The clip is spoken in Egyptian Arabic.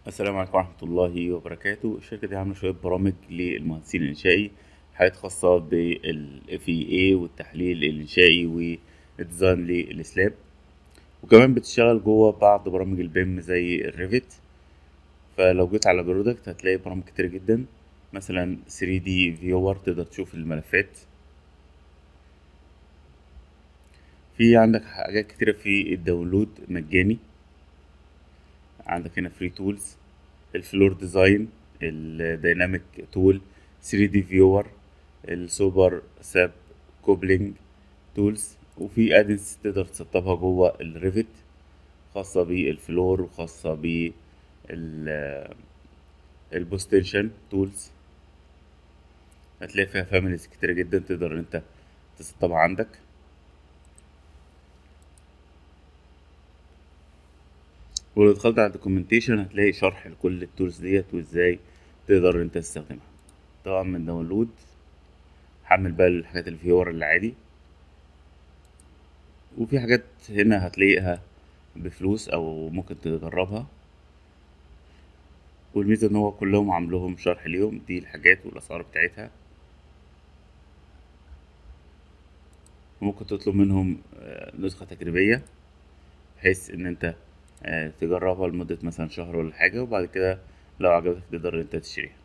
السلام عليكم ورحمة الله وبركاته الشركة دي عاملة شوية برامج للمهندسين الإنشائي حاجات خاصة بال FEA والتحليل الإنشائي والديزاين للسلاب وكمان بتشتغل جوه بعض برامج البيم زي الريفت فلو جيت على برودكت هتلاقي برامج كتير جدا مثلا 3D فيور تقدر تشوف الملفات في عندك حاجات كتيرة في الداونلود مجاني عندك هنا فري تولز الفلور ديزاين الديناميك تول 3 دي فيور السوبر ساب كوبلينج تولز وفي ادنس تقدر تسطبها جوه الريفت خاصة بالفلور وخاصة بال البوستنشن تولز هتلاقي فيها فاميليز كتيرة جدا تقدر ان انت تسطبها عندك ولو دخلت على الدوكيومنتيشن هتلاقي شرح لكل التولز ديت وازاي تقدر انت تستخدمها طبعا من داونلود حمل بقى الحاجات الفيور العادي وفي حاجات هنا هتلاقيها بفلوس او ممكن تجربها والميزة ان هو كلهم عاملهم شرح ليهم دي الحاجات والاسعار بتاعتها ممكن تطلب منهم نسخة تجريبية بحيث ان انت تجربها لمدة مثلا شهر ولا حاجة وبعد كده لو عجبتك تقدر انت تشتريها